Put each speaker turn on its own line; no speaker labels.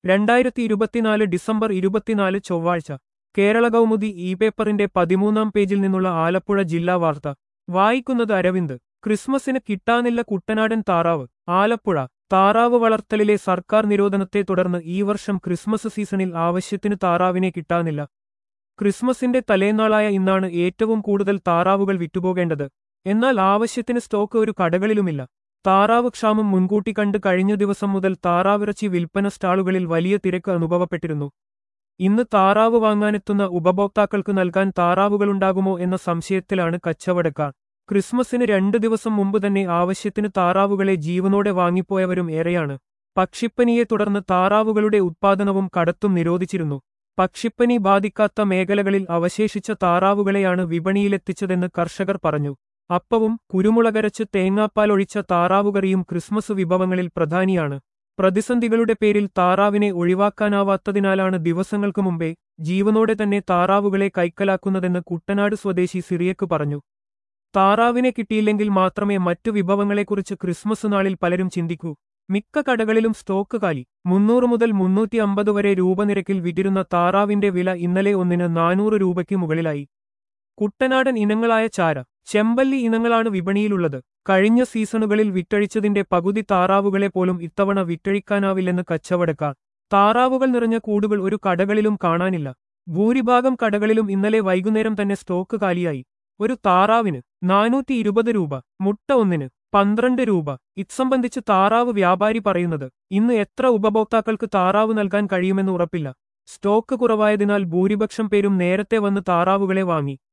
രണ്ടായിരത്തി ഇരുപത്തിനാല് ഡിസംബർ ഇരുപത്തിനാല് ചൊവ്വാഴ്ച കേരള കൗമുദി ഇ പേപ്പറിന്റെ പതിമൂന്നാം പേജിൽ നിന്നുള്ള ആലപ്പുഴ ജില്ലാ വാർത്ത വായിക്കുന്നത് അരവിന്ദ് ക്രിസ്മസിന് കിട്ടാനില്ല കുട്ടനാടൻ താറാവ് ആലപ്പുഴ താറാവ് വളർത്തലിലെ സർക്കാർ നിരോധനത്തെ തുടർന്ന് ഈ വർഷം ക്രിസ്മസ് സീസണിൽ ആവശ്യത്തിന് താറാവിനെ കിട്ടാനില്ല ക്രിസ്മസിന്റെ തലേന്നാളായ ഇന്നാണ് ഏറ്റവും കൂടുതൽ താറാവുകൾ വിറ്റുപോകേണ്ടത് എന്നാൽ ആവശ്യത്തിന് സ്റ്റോക്ക് ഒരു കടകളിലുമില്ല താറാവ് ക്ഷാമം മുൻകൂട്ടി കണ്ട് കഴിഞ്ഞ ദിവസം മുതൽ താറാവിറച്ചി വിൽപ്പന സ്റ്റാളുകളിൽ വലിയ തിരക്ക് അനുഭവപ്പെട്ടിരുന്നു ഇന്ന് താറാവ് വാങ്ങാനെത്തുന്ന ഉപഭോക്താക്കൾക്ക് നൽകാൻ താറാവുകളുണ്ടാകുമോ എന്ന സംശയത്തിലാണ് കച്ചവടക്കാർ ക്രിസ്മസിന് രണ്ടു ദിവസം മുമ്പ് തന്നെ ആവശ്യത്തിന് താറാവുകളെ ജീവനോടെ വാങ്ങിപ്പോയവരും ഏറെയാണ് പക്ഷിപ്പനിയെ തുടർന്ന് താറാവുകളുടെ ഉത്പാദനവും കടത്തും നിരോധിച്ചിരുന്നു പക്ഷിപ്പനി ബാധിക്കാത്ത മേഖലകളിൽ അവശേഷിച്ച താറാവുകളെയാണ് വിപണിയിലെത്തിച്ചതെന്ന് കർഷകർ പറഞ്ഞു അപ്പവും കുരുമുളകരച്ച് തേങ്ങാപ്പാൽ ഒഴിച്ച താറാവുകറിയും ക്രിസ്മസ് വിഭവങ്ങളിൽ പ്രധാനിയാണ് പ്രതിസന്ധികളുടെ പേരിൽ താറാവിനെ ഒഴിവാക്കാനാവാത്തതിനാലാണ് ദിവസങ്ങൾക്ക് മുമ്പേ ജീവനോടെ തന്നെ താറാവുകളെ കൈക്കലാക്കുന്നതെന്ന് കുട്ടനാട് സ്വദേശി സിറിയക്ക് പറഞ്ഞു താറാവിനെ കിട്ടിയില്ലെങ്കിൽ മാത്രമേ മറ്റു വിഭവങ്ങളെക്കുറിച്ച് ക്രിസ്മസ് നാളിൽ പലരും ചിന്തിക്കൂ മിക്ക കടകളിലും സ്റ്റോക്ക് കാലി മുന്നൂറ് മുതൽ മുന്നൂറ്റി അമ്പത് വരെ രൂപ നിരക്കിൽ വിറ്റിരുന്ന താറാവിന്റെ വില ഇന്നലെ ഒന്നിന് നാനൂറ് രൂപയ്ക്ക് മുകളിലായി കുട്ടനാടൻ ഇനങ്ങളായ ചാര ചെമ്പല്ലി ഇനങ്ങളാണ് വിപണിയിലുള്ളത് കഴിഞ്ഞ സീസണുകളിൽ വിറ്റഴിച്ചതിന്റെ പകുതി താറാവുകളെ പോലും ഇത്തവണ വിറ്റഴിക്കാനാവില്ലെന്ന് കച്ചവടക്കാർ താറാവുകൾ നിറഞ്ഞ കൂടുകൾ ഒരു കടകളിലും കാണാനില്ല ഭൂരിഭാഗം കടകളിലും ഇന്നലെ വൈകുന്നേരം തന്നെ സ്റ്റോക്ക് കാലിയായി ഒരു താറാവിന് നാനൂറ്റി ഇരുപത് രൂപ മുട്ട ഒന്നിന് പന്ത്രണ്ട് രൂപ ഇത്സംബന്ധിച്ച് താറാവ് വ്യാപാരി പറയുന്നത് ഇന്ന് എത്ര ഉപഭോക്താക്കൾക്ക് താറാവ് നൽകാൻ കഴിയുമെന്ന് ഉറപ്പില്ല സ്റ്റോക്ക് കുറവായതിനാൽ ഭൂരിപക്ഷം പേരും നേരത്തെ വന്ന് താറാവുകളെ വാങ്ങി